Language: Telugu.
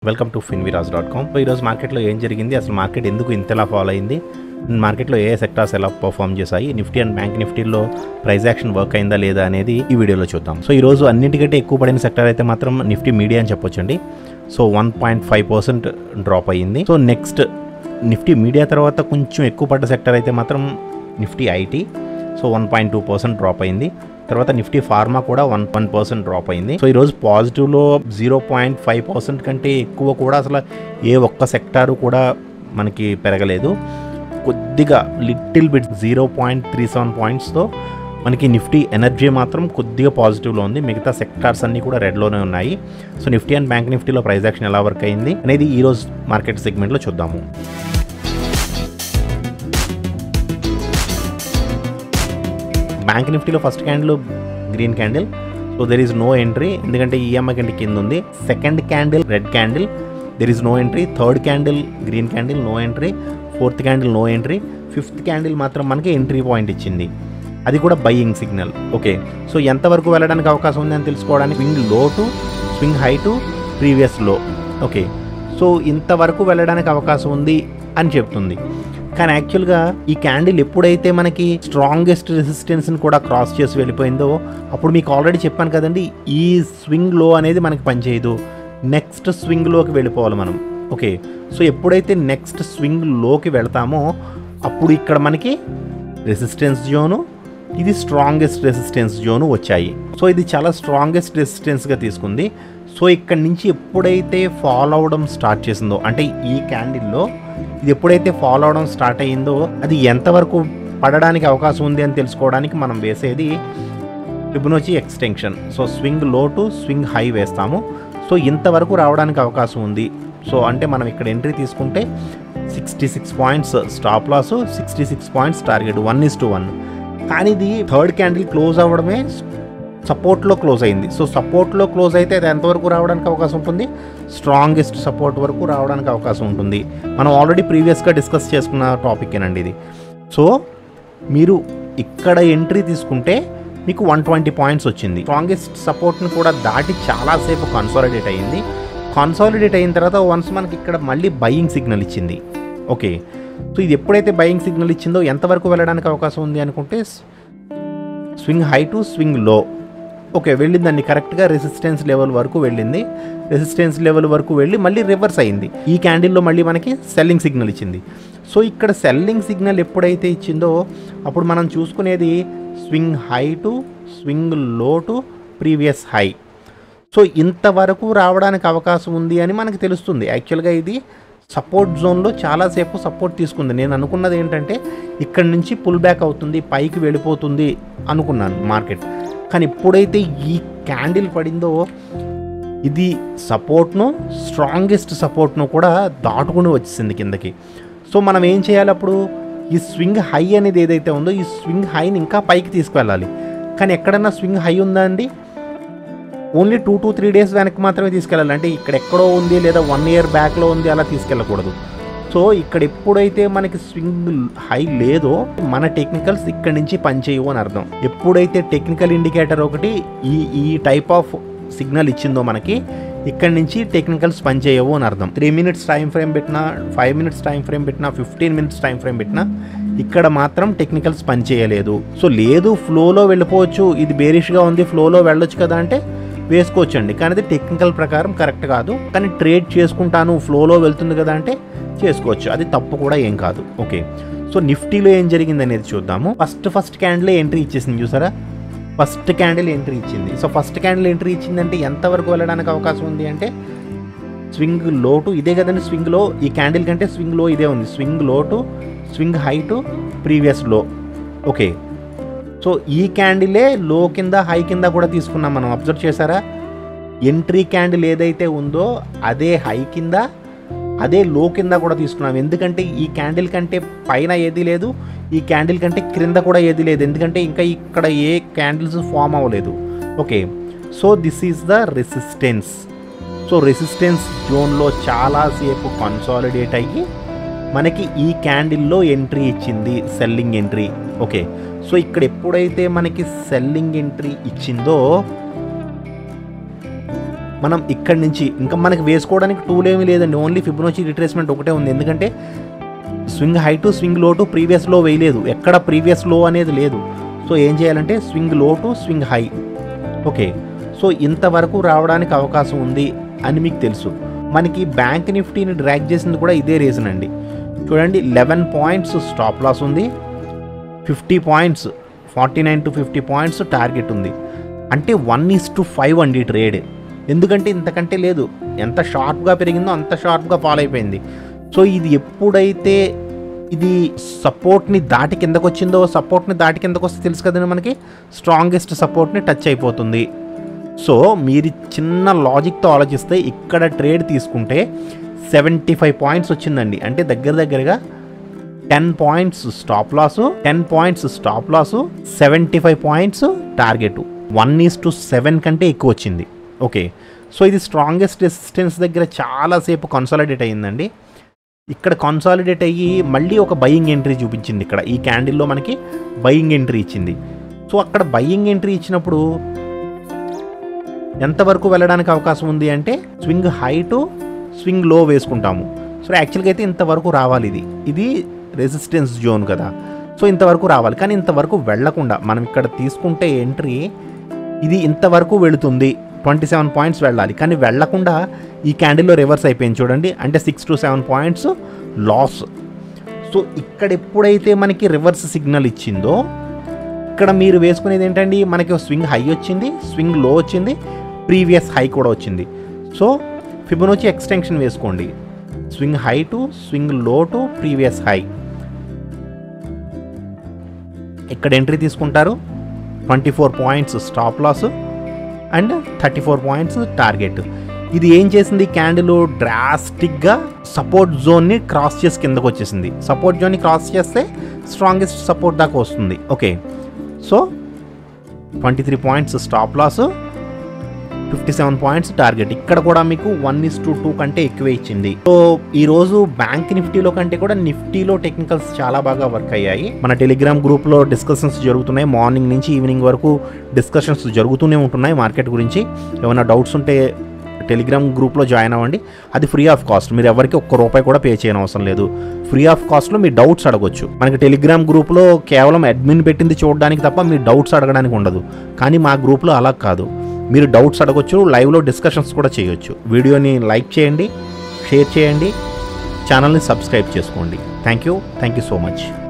welcome to Finviraj dot com so ఈరోజు మార్కెట్లో ఏం జరిగింది అసలు మార్కెట్ ఎందుకు ఇంతలా ఫాలో అయింది మార్కెట్లో ఏ సెక్టార్స్ ఎలా పర్ఫామ్ చేశాయి నిఫ్టీ అండ్ బ్యాంక్ నిఫ్టీలో ప్రైస్ యాక్షన్ వర్క్ అయిందా లేదా అనేది ఈ వీడియోలో చూద్దాం సో ఈ రోజు అన్నింటికంటే ఎక్కువ పడిన సెక్టర్ అయితే మాత్రం నిఫ్టీ మీడియా అని చెప్పొచ్చండి so one point five percent drop అయ్యింది సో నెక్స్ట్ నిఫ్టీ మీడియా తర్వాత కొంచెం ఎక్కువ పడ్డ సెక్టర్ అయితే మాత్రం Nifty IT so one point two percent drop అయింది తర్వాత నిఫ్టీ ఫార్మా కూడా వన్ వన్ పర్సెంట్ డ్రాప్ అయింది సో ఈరోజు పాజిటివ్లో జీరో పాయింట్ ఫైవ్ పర్సెంట్ కంటే ఎక్కువ కూడా అసలు ఏ ఒక్క సెక్టారు కూడా మనకి పెరగలేదు కొద్దిగా little bit zero point three seven పాయింట్స్తో మనకి నిఫ్టీ ఎనర్జీ మాత్రం కొద్దిగా పాజిటివ్లో ఉంది మిగతా సెక్టార్స్ అన్నీ కూడా రెడ్లోనే ఉన్నాయి సో నిఫ్టీ అండ్ బ్యాంక్ నిఫ్టీలో ప్రైస్ యాక్షన్ ఎలా వర్క్ అయింది అనేది ఈ రోజు మార్కెట్ సెగ్మెంట్లో చూద్దాము బ్యాంక్ నిఫ్టీలో first candle green candle so there is no entry ఎందుకంటే ఈఎంఐ కంటే కింద ఉంది second candle red candle there is no entry third candle green candle no entry fourth candle no entry fifth candle మాత్రం మనకి ఎంట్రీ పాయింట్ ఇచ్చింది అది కూడా బయ్యింగ్ సిగ్నల్ ఓకే సో ఎంతవరకు వెళ్ళడానికి అవకాశం ఉంది అని తెలుసుకోవడానికి swing low to swing high to previous low okay so ఇంతవరకు వెళ్ళడానికి అవకాశం ఉంది అని చెప్తుంది కానీ యాక్చువల్గా ఈ క్యాండిల్ ఎప్పుడైతే మనకి స్ట్రాంగెస్ట్ రెసిస్టెన్స్ని కూడా క్రాస్ చేసి వెళ్ళిపోయిందో అప్పుడు మీకు ఆల్రెడీ చెప్పాను కదండి ఈ స్వింగ్ లో అనేది మనకి పనిచేయదు నెక్స్ట్ స్వింగ్లోకి వెళ్ళిపోవాలి మనం ఓకే సో ఎప్పుడైతే నెక్స్ట్ స్వింగ్ లోకి వెళ్తామో అప్పుడు ఇక్కడ మనకి రెసిస్టెన్స్ జోను ఇది స్ట్రాంగెస్ట్ రెసిస్టెన్స్ జోను వచ్చాయి సో ఇది చాలా స్ట్రాంగెస్ట్ రెసిస్టెన్స్గా తీసుకుంది సో ఇక్కడ నుంచి ఎప్పుడైతే ఫాలో అవడం స్టార్ట్ చేసిందో అంటే ఈ క్యాండిల్లో ఇది ఎప్పుడైతే ఫాలో అవడం స్టార్ట్ అయ్యిందో అది ఎంతవరకు పడడానికి అవకాశం ఉంది అని తెలుసుకోవడానికి మనం వేసేది Fibonacci extension so swing low to swing high వేస్తాము సో ఇంతవరకు రావడానికి అవకాశం ఉంది సో అంటే మనం ఇక్కడ ఎంట్రీ తీసుకుంటే sixty six points stop loss sixty six points target one is to one కానీ ఇది థర్డ్ క్యాండిల్ క్లోజ్ అవ్వడమే సపోర్ట్లో క్లోజ్ అయింది సో సపోర్ట్లో క్లోజ్ అయితే అది ఎంతవరకు రావడానికి అవకాశం ఉంటుంది స్ట్రాంగెస్ట్ సపోర్ట్ వరకు రావడానికి అవకాశం ఉంటుంది మనం ఆల్రెడీ ప్రీవియస్గా డిస్కస్ చేసుకున్న టాపిక్ ఏనండి ఇది సో మీరు ఇక్కడ ఎంట్రీ తీసుకుంటే మీకు వన్ ట్వంటీ పాయింట్స్ వచ్చింది స్ట్రాంగెస్ట్ సపోర్ట్ని కూడా దాటి చాలాసేపు కన్సాలిడేట్ అయ్యింది కన్సాలిడేట్ అయిన తర్వాత వన్స్ మనకి ఇక్కడ మళ్ళీ బయింగ్ సిగ్నల్ ఇచ్చింది ఓకే సో ఇది ఎప్పుడైతే బయింగ్ సిగ్నల్ ఇచ్చిందో ఎంతవరకు వెళ్ళడానికి అవకాశం ఉంది అనుకుంటే swing high to swing low okay వెళ్ళిందండి కరెక్ట్గా రెసిస్టెన్స్ లెవెల్ వరకు వెళ్ళింది రెసిస్టెన్స్ లెవెల్ వరకు వెళ్ళి మళ్ళీ రివర్స్ అయింది ఈ క్యాండిల్లో మళ్ళీ మనకి సెల్లింగ్ సిగ్నల్ ఇచ్చింది సో ఇక్కడ సెల్లింగ్ సిగ్నల్ ఎప్పుడైతే ఇచ్చిందో అప్పుడు మనం చూసుకునేది swing high to swing low to previous high so ఇంతవరకు రావడానికి అవకాశం ఉంది అని మనకు తెలుస్తుంది యాక్చువల్గా ఇది సపోర్ట్ జోన్లో చాలాసేపు సపోర్ట్ తీసుకుంది నేను అనుకున్నది ఏంటంటే ఇక్కడ నుంచి పుల్ బ్యాక్ అవుతుంది పైకి వెళ్ళిపోతుంది అనుకున్నాను మార్కెట్ కానీ ఎప్పుడైతే ఈ క్యాండిల్ పడిందో ఇది సపోర్ట్ను స్ట్రాంగెస్ట్ సపోర్ట్ను కూడా దాటుకుని వచ్చేసింది కిందకి సో మనం ఏం చేయాలి అప్పుడు ఈ స్వింగ్ హై అనేది ఏదైతే ఉందో ఈ స్వింగ్ హైని ఇంకా పైకి తీసుకువెళ్ళాలి కానీ ఎక్కడన్నా స్వింగ్ హై ఉందా అండి only two to three days వెనక్కి మాత్రమే తీసుకెళ్ళాలి అంటే ఇక్కడ ఎక్కడో ఉంది లేదా వన్ ఇయర్ బ్యాక్లో ఉంది అలా తీసుకెళ్ళకూడదు సో ఇక్కడ ఎప్పుడైతే మనకి స్వింగ్ హై లేదో మన టెక్నికల్స్ ఇక్కడ నుంచి పనిచేయవు అని అర్థం ఎప్పుడైతే టెక్నికల్ ఇండికేటర్ ఒకటి ఈ ఈ టైప్ ఆఫ్ సిగ్నల్ ఇచ్చిందో మనకి ఇక్కడ నుంచి టెక్నికల్స్ పనిచేయవు అని అర్థం త్రీ మినిట్స్ టైం ఫ్రేమ్ పెట్టినా ఫైవ్ మినిట్స్ టైం ఫ్రేమ్ పెట్టినా ఫిఫ్టీన్ మినిట్స్ టైం ఫ్రేమ్ పెట్టినా ఇక్కడ మాత్రం టెక్నికల్స్ పనిచేయలేదు సో లేదు ఫ్లోలో వెళ్ళిపోవచ్చు ఇది బేరిష్గా ఉంది ఫ్లోలో వెళ్ళొచ్చు కదా అంటే వేసుకోవచ్చండి కానీ అది టెక్నికల్ ప్రకారం కరెక్ట్ కాదు కానీ ట్రేడ్ చేసుకుంటాను ఫ్లోలో వెళ్తుంది కదా అంటే చేసుకోవచ్చు అది తప్పు కూడా ఏం కాదు ఓకే సో నిఫ్టీలో ఏం జరిగింది అనేది చూద్దాము ఫస్ట్ ఫస్ట్ క్యాండిల్ ఎంట్రీ ఇచ్చేసింది చూసారా ఫస్ట్ క్యాండిల్ ఎంట్రీ ఇచ్చింది సో ఫస్ట్ క్యాండిల్ ఎంట్రీ ఇచ్చిందంటే ఎంతవరకు వెళ్ళడానికి అవకాశం ఉంది అంటే స్వింగ్ లో టు ఇదే కదండి స్వింగ్ లో ఈ క్యాండిల్ కంటే స్వింగ్ లో ఇదే ఉంది swing low to swing high to previous low okay so ఈ క్యాండిలే లో కింద హై కింద కూడా తీసుకున్నాం మనం అబ్జర్వ్ చేశారా ఎంట్రీ క్యాండిల్ ఏదైతే ఉందో అదే హై కింద అదే లో కింద కూడా తీసుకున్నాం ఎందుకంటే ఈ క్యాండిల్ కంటే పైన ఏది లేదు ఈ క్యాండిల్ కంటే క్రింద కూడా ఏది లేదు ఎందుకంటే ఇంకా ఇక్కడ ఏ క్యాండిల్స్ ఫామ్ అవ్వలేదు okay so this is the resistance so resistance జోన్లో చాలాసేపు కన్సాలిడేట్ అయ్యి మనకి ఈ క్యాండిల్లో ఎంట్రీ ఇచ్చింది సెల్లింగ్ ఎంట్రీ ఓకే సో ఇక్కడ ఎప్పుడైతే మనకి సెల్లింగ్ ఎంట్రీ ఇచ్చిందో మనం ఇక్కడి నుంచి ఇంకా మనకి వేసుకోవడానికి టూల్ ఏమీ లేదండి ఓన్లీ ఫిబ్రోచి రిట్రేస్మెంట్ ఒకటే ఉంది ఎందుకంటే swing high to swing low to previous low వేయలేదు ఎక్కడ ప్రీవియస్ లో అనేది లేదు సో ఏం చేయాలంటే swing low to swing high okay so ఇంతవరకు రావడానికి అవకాశం ఉంది అని మీకు తెలుసు మనకి బ్యాంక్ నిఫ్టీని డ్రాక్ చేసింది కూడా ఇదే రీజన్ అండి చూడండి లెవెన్ పాయింట్స్ స్టాప్ లాస్ ఉంది fifty points forty nine to fifty points target ఉంది అంటే వన్ ఈస్ టు ఫైవ్ అండి ట్రేడ్ ఎందుకంటే ఇంతకంటే లేదు ఎంత షార్ప్గా పెరిగిందో అంత షార్ప్గా ఫాలో అయిపోయింది సో ఇది ఎప్పుడైతే ఇది సపోర్ట్ని దాటి కిందకు వచ్చిందో సపోర్ట్ని దాటి కిందకు వస్తే తెలుసు కదండి మనకి స్ట్రాంగెస్ట్ సపోర్ట్ని టచ్ అయిపోతుంది సో మీరు చిన్న లాజిక్తో ఆలోచిస్తే ఇక్కడ ట్రేడ్ తీసుకుంటే సెవెంటీ ఫైవ్ పాయింట్స్ వచ్చిందండి అంటే దగ్గర దగ్గరగా ten points stop loss ten points stop loss seventy five points target one is to seven కంటే ఎక్కువ వచ్చింది ఓకే సో ఇది స్ట్రాంగెస్ట్ రెసిస్టెన్స్ దగ్గర చాలాసేపు కన్సాలిడేట్ అయ్యిందండి ఇక్కడ కన్సాలిడేట్ అయ్యి మళ్ళీ ఒక బయింగ్ ఎంట్రీ చూపించింది ఇక్కడ ఈ క్యాండిల్లో మనకి బయింగ్ ఎంట్రీ ఇచ్చింది సో అక్కడ బయింగ్ ఎంట్రీ ఇచ్చినప్పుడు ఎంతవరకు వెళ్ళడానికి అవకాశం ఉంది అంటే స్వింగ్ హై టు స్వింగ్ లో వేసుకుంటాము సో యాక్చువల్గా అయితే ఇంతవరకు రావాలి ఇది ఇది రెసిస్టెన్స్ జోన్ కదా సో ఇంతవరకు రావాలి కానీ ఇంతవరకు వెళ్లకుండా మనం ఇక్కడ తీసుకుంటే ఎంట్రీ ఇది ఇంతవరకు వెళుతుంది ట్వంటీ సెవెన్ పాయింట్స్ వెళ్ళాలి కానీ వెళ్లకుండా ఈ క్యాండిల్లో రివర్స్ అయిపోయింది చూడండి అంటే six to seven points loss so ఇక్కడ ఎప్పుడైతే మనకి రివర్స్ సిగ్నల్ ఇచ్చిందో ఇక్కడ మీరు వేసుకునేది ఏంటండి మనకి స్వింగ్ హై వచ్చింది స్వింగ్ లో వచ్చింది ప్రీవియస్ హై కూడా వచ్చింది సో ఫిబొనొచ్చి ఎక్స్టెన్షన్ వేసుకోండి swing high to swing low to previous high ఇక్కడ ఎంట్రీ తీసుకుంటారు twenty four points stop loss and thirty four points target ఇది ఏం చేసింది క్యాండిల్ డ్రాస్టిక్గా సపోర్ట్ జోన్ని క్రాస్ చేసి కిందకు వచ్చేసింది సపోర్ట్ జోన్ని క్రాస్ చేస్తే స్ట్రాంగెస్ట్ సపోర్ట్ దాకా వస్తుంది okay so twenty three points stop loss fifty seven points target ఇక్కడ కూడా మీకు వన్ ఇస్ టు టూ కంటే ఎక్కువే ఇచ్చింది సో ఈ రోజు బ్యాంక్ నిఫ్టీలో కంటే కూడా నిఫ్టీలో టెక్నికల్స్ చాలా బాగా వర్క్ అయ్యాయి మన టెలిగ్రామ్ గ్రూప్ లో డిస్కషన్స్ జరుగుతున్నాయి మార్నింగ్ నుంచి ఈవినింగ్ వరకు డిస్కషన్స్ జరుగుతూనే ఉంటున్నాయి మార్కెట్ గురించి ఏమైనా డౌట్స్ ఉంటే టెలిగ్రామ్ గ్రూప్లో జాయిన్ అవ్వండి అది ఫ్రీ ఆఫ్ కాస్ట్ మీరు ఎవరికి ఒక్క రూపాయి కూడా పే చేయని అవసరం లేదు ఫ్రీ ఆఫ్ కాస్ట్లో మీ డౌట్స్ అడగొచ్చు మనకి టెలిగ్రామ్ గ్రూప్లో కేవలం అడ్మిన్ పెట్టింది చూడడానికి తప్ప మీ డౌట్స్ అడగడానికి ఉండదు కానీ మా గ్రూప్లో అలా కాదు మీరు డౌట్స్ అడగొచ్చు లైవ్లో డిస్కషన్స్ కూడా చేయొచ్చు వీడియోని లైక్ చేయండి షేర్ చేయండి ఛానల్ని సబ్స్క్రైబ్ చేసుకోండి thank you thank you so much